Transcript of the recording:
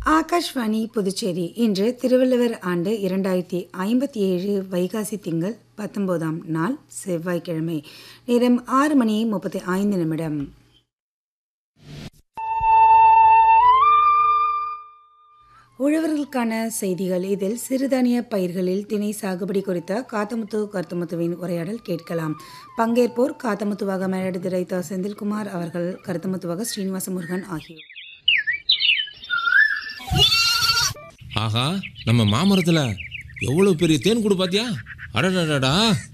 ஆகாஷ்வாணி புதுச்சேரி இன்று திருவள்ளுவர் ஆண்டு இரண்டாயிரத்தி ஐம்பத்தி ஏழு வைகாசி திங்கள் பத்தொன்பதாம் நாள் செவ்வாய்க்கிழமை நேரம் ஆறு மணி முப்பத்தி ஐந்து நிமிடம் உழவர்களுக்கான செய்திகள் இதில் சிறுதானிய பயிர்களில் திணை சாகுபடி குறித்த காத்தமுத்து கருத்தமுத்துவின் உரையாடல் கேட்கலாம் பங்கேற்போர் காத்தமுத்துவாக மயிலாடுதுறை த செந்தில்குமார் அவர்கள் கருத்தமுத்துவாக ஸ்ரீனிவாச முருகன் ஆகியோர் ஆஹா நம்ம மாமரத்துல எவ்வளவு பெரிய தேன் கூடு பாத்தியா அடடடடா